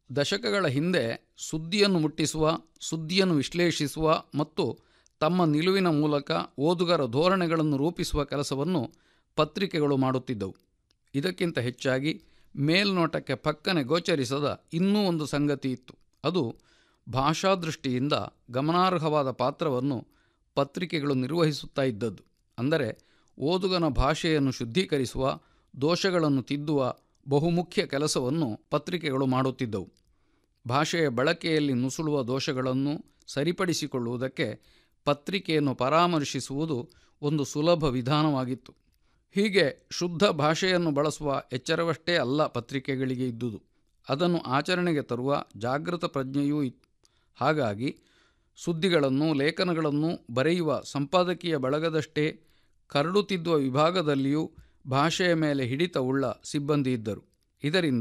ದಶಕಗಳ ಹಿಂದೆ ಸುದ್ದಿಯನ್ನು ಮುಟ್ಟಿಸುವ ಸುದ್ದಿಯನ್ನು ವಿಶ್ಲೇಷಿಸುವ ಮತ್ತು ತಮ್ಮ ನಿಲುವಿನ ಮೂಲಕ ಓದುಗರ ಧೋರಣೆಗಳನ್ನು ರೂಪಿಸುವ ಕೆಲಸವನ್ನು ಪತ್ರಿಕೆಗಳು ಮಾಡುತ್ತಿದ್ದವು ಇದಕ್ಕಿಂತ ಹೆಚ್ಚಾಗಿ ಮೇಲ್ನೋಟಕ್ಕೆ ಪಕ್ಕನೆ ಗೋಚರಿಸದ ಇನ್ನೂ ಒಂದು ಸಂಗತಿ ಇತ್ತು ಅದು ಭಾಷಾದೃಷ್ಟಿಯಿಂದ ಗಮನಾರ್ಹವಾದ ಪಾತ್ರವನ್ನು ಪತ್ರಿಕೆಗಳು ನಿರ್ವಹಿಸುತ್ತಾ ಇದ್ದದ್ದು ಅಂದರೆ ಓದುಗನ ಭಾಷೆಯನ್ನು ಶುದ್ಧೀಕರಿಸುವ ದೋಷಗಳನ್ನು ತಿದ್ದುವ ಬಹುಮುಖ್ಯ ಕೆಲಸವನ್ನು ಪತ್ರಿಕೆಗಳು ಮಾಡುತ್ತಿದ್ದವು ಭಾಷೆಯ ಬಳಕೆಯಲ್ಲಿ ನುಸುಳುವ ದೋಷಗಳನ್ನು ಸರಿಪಡಿಸಿಕೊಳ್ಳುವುದಕ್ಕೆ ಪತ್ರಿಕೆಯನ್ನು ಪರಾಮರ್ಶಿಸುವುದು ಒಂದು ಸುಲಭ ವಿಧಾನವಾಗಿತ್ತು ಹೀಗೆ ಶುದ್ಧ ಭಾಷೆಯನ್ನು ಬಳಸುವ ಎಚ್ಚರವಷ್ಟೇ ಅಲ್ಲ ಪತ್ರಿಕೆಗಳಿಗೆ ಇದ್ದುದು ಅದನ್ನು ಆಚರಣೆಗೆ ತರುವ ಜಾಗೃತ ಪ್ರಜ್ಞೆಯೂ ಇತ್ತು ಹಾಗಾಗಿ ಸುದ್ದಿಗಳನ್ನು ಲೇಖನಗಳನ್ನು ಬರೆಯುವ ಸಂಪಾದಕೀಯ ಬಳಗದಷ್ಟೇ ಕರಡು ತಿದ್ದುವ ವಿಭಾಗದಲ್ಲಿಯೂ ಭಾಷೆಯ ಮೇಲೆ ಹಿಡಿತವುಳ್ಳ ಸಿಬ್ಬಂದಿ ಇದ್ದರು ಇದರಿಂದ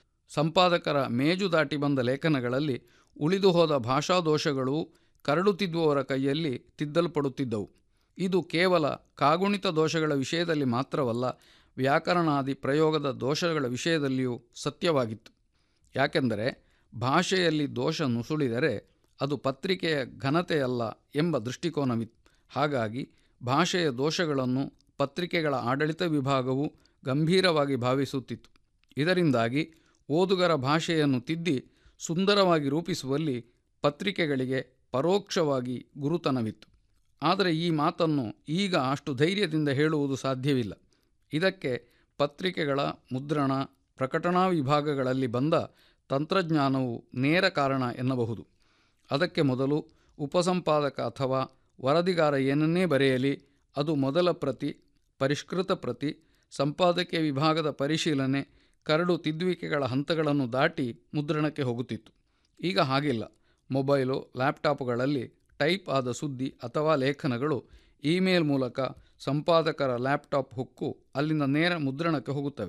ಸಂಪಾದಕರ ಮೇಜು ದಾಟಿ ಬಂದ ಲೇಖನಗಳಲ್ಲಿ ಉಳಿದು ಹೋದ ಭಾಷಾದೋಷಗಳು ಕರಡು ತಿದ್ದುವವರ ಕೈಯಲ್ಲಿ ತಿದ್ದಲ್ಪಡುತ್ತಿದ್ದವು ಇದು ಕೇವಲ ಕಾಗುಣಿತ ದೋಷಗಳ ವಿಷಯದಲ್ಲಿ ಮಾತ್ರವಲ್ಲ ವ್ಯಾಕರಣಾದಿ ಪ್ರಯೋಗದ ದೋಷಗಳ ವಿಷಯದಲ್ಲಿಯೂ ಸತ್ಯವಾಗಿತ್ತು ಯಾಕೆಂದರೆ ಭಾಷೆಯಲ್ಲಿ ದೋಷ ನುಸುಳಿದರೆ ಅದು ಪತ್ರಿಕೆಯ ಘನತೆಯಲ್ಲ ಎಂಬ ದೃಷ್ಟಿಕೋನವಿತ್ತು ಹಾಗಾಗಿ ಭಾಷೆಯ ದೋಷಗಳನ್ನು ಪತ್ರಿಕೆಗಳ ಆಡಳಿತ ವಿಭಾಗವು ಗಂಭೀರವಾಗಿ ಭಾವಿಸುತ್ತಿತ್ತು ಇದರಿಂದಾಗಿ ಓದುಗರ ಭಾಷೆಯನ್ನು ತಿದ್ದಿ ಸುಂದರವಾಗಿ ರೂಪಿಸುವಲ್ಲಿ ಪತ್ರಿಕೆಗಳಿಗೆ ಪರೋಕ್ಷವಾಗಿ ಗುರುತನವಿತ್ತು ಆದರೆ ಈ ಮಾತನ್ನು ಈಗ ಅಷ್ಟು ಧೈರ್ಯದಿಂದ ಹೇಳುವುದು ಸಾಧ್ಯವಿಲ್ಲ ಇದಕ್ಕೆ ಪತ್ರಿಕೆಗಳ ಮುದ್ರಣ ಪ್ರಕಟಣಾ ವಿಭಾಗಗಳಲ್ಲಿ ಬಂದ ತಂತ್ರಜ್ಞಾನವು ನೇರ ಕಾರಣ ಎನ್ನಬಹುದು ಅದಕ್ಕೆ ಮೊದಲು ಉಪಸಂಪಾದಕ ಅಥವಾ ವರದಿಗಾರ ಏನನ್ನೇ ಬರೆಯಲಿ ಅದು ಮೊದಲ ಪ್ರತಿ ಪರಿಷ್ಕೃತ ಪ್ರತಿ ಸಂಪಾದಕೀಯ ವಿಭಾಗದ ಪರಿಶೀಲನೆ ಕರಡು ತಿದ್ದುವಿಕೆಗಳ ಹಂತಗಳನ್ನು ದಾಟಿ ಮುದ್ರಣಕ್ಕೆ ಹೋಗುತ್ತಿತ್ತು ಈಗ ಹಾಗಿಲ್ಲ ಮೊಬೈಲು ಲ್ಯಾಪ್ಟಾಪ್ಗಳಲ್ಲಿ ಟೈಪ್ ಆದ ಸುದ್ದಿ ಅಥವಾ ಲೇಖನಗಳು ಇಮೇಲ್ ಮೂಲಕ ಸಂಪಾದಕರ ಲ್ಯಾಪ್ಟಾಪ್ ಹೊಕ್ಕು ಅಲ್ಲಿಂದ ನೇರ ಮುದ್ರಣಕ್ಕೆ ಹೋಗುತ್ತವೆ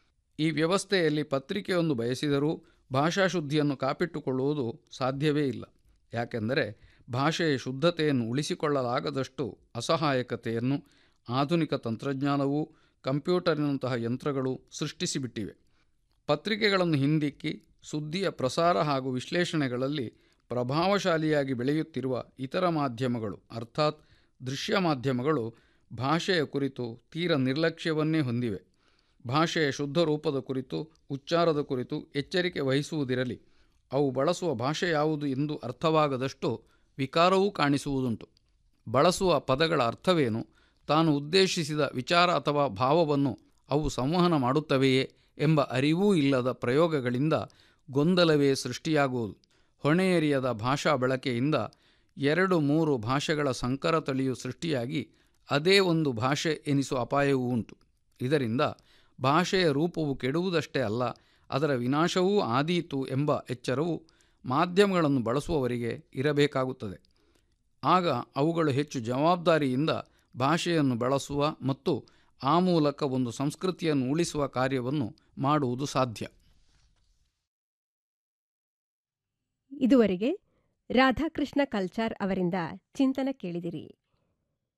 ಈ ವ್ಯವಸ್ಥೆಯಲ್ಲಿ ಪತ್ರಿಕೆಯೊಂದು ಬಯಸಿದರೂ ಭಾಷಾಶುದ್ಧಿಯನ್ನು ಕಾಪಿಟ್ಟುಕೊಳ್ಳುವುದು ಸಾಧ್ಯವೇ ಇಲ್ಲ ಯಾಕೆಂದರೆ ಭಾಷೆಯ ಶುದ್ಧತೆಯನ್ನು ಉಳಿಸಿಕೊಳ್ಳಲಾಗದಷ್ಟು ಅಸಹಾಯಕತೆಯನ್ನು ಆಧುನಿಕ ತಂತ್ರಜ್ಞಾನವು ಕಂಪ್ಯೂಟರಿನಂತಹ ಯಂತ್ರಗಳು ಸೃಷ್ಟಿಸಿಬಿಟ್ಟಿವೆ ಪತ್ರಿಕೆಗಳನ್ನು ಹಿಂದಿಕ್ಕಿ ಸುದ್ದಿಯ ಪ್ರಸಾರ ಹಾಗೂ ವಿಶ್ಲೇಷಣೆಗಳಲ್ಲಿ ಪ್ರಭಾವಶಾಲಿಯಾಗಿ ಬೆಳೆಯುತ್ತಿರುವ ಇತರ ಮಾಧ್ಯಮಗಳು ಅರ್ಥಾತ್ ದೃಶ್ಯ ಮಾಧ್ಯಮಗಳು ಭಾಷೆಯ ಕುರಿತು ತೀರ ನಿರ್ಲಕ್ಷ್ಯವನ್ನೇ ಹೊಂದಿವೆ ಭಾಷೆಯ ಶುದ್ಧ ರೂಪದ ಕುರಿತು ಉಚ್ಚಾರದ ಕುರಿತು ಎಚ್ಚರಿಕೆ ವಹಿಸುವುದಿರಲಿ ಅವು ಬಳಸುವ ಭಾಷೆ ಯಾವುದು ಎಂದು ಅರ್ಥವಾಗದಷ್ಟು ವಿಕಾರವೂ ಕಾಣಿಸುವುದುಂಟು ಬಳಸುವ ಪದಗಳ ಅರ್ಥವೇನು ತಾನು ಉದ್ದೇಶಿಸಿದ ವಿಚಾರ ಅಥವಾ ಭಾವವನ್ನು ಅವು ಸಂವಹನ ಮಾಡುತ್ತವೆಯೇ ಎಂಬ ಅರಿವೂ ಇಲ್ಲದ ಪ್ರಯೋಗಗಳಿಂದ ಗೊಂದಲವೇ ಸೃಷ್ಟಿಯಾಗುವುದು ಹೊಣೆಯರಿಯದ ಭಾಷಾ ಬಳಕೆಯಿಂದ ಎರಡು ಮೂರು ಭಾಷೆಗಳ ಸಂಕರ ತಳಿಯು ಸೃಷ್ಟಿಯಾಗಿ ಅದೇ ಒಂದು ಭಾಷೆ ಎನಿಸುವ ಅಪಾಯವೂ ಉಂಟು ಇದರಿಂದ ಭಾಷೆಯ ರೂಪವು ಕೆಡುವುದಷ್ಟೇ ಅಲ್ಲ ಅದರ ವಿನಾಶವೂ ಆದೀತು ಎಂಬ ಎಚ್ಚರವು ಮಾಧ್ಯಮಗಳನ್ನು ಬಳಸುವವರಿಗೆ ಇರಬೇಕಾಗುತ್ತದೆ ಆಗ ಅವುಗಳು ಹೆಚ್ಚು ಜವಾಬ್ದಾರಿಯಿಂದ ಭಾಷೆಯನ್ನು ಬಳಸುವ ಮತ್ತು ಆ ಮೂಲಕ ಒಂದು ಸಂಸ್ಕೃತಿಯನ್ನು ಉಳಿಸುವ ಕಾರ್ಯವನ್ನು ಮಾಡುವುದು ಸಾಧ್ಯ ಇದುವರೆಗೆ ರಾಧಾಕೃಷ್ಣ ಕಲ್ಚಾರ್ ಅವರಿಂದ ಚಿಂತನ ಕೇಳಿದಿರಿ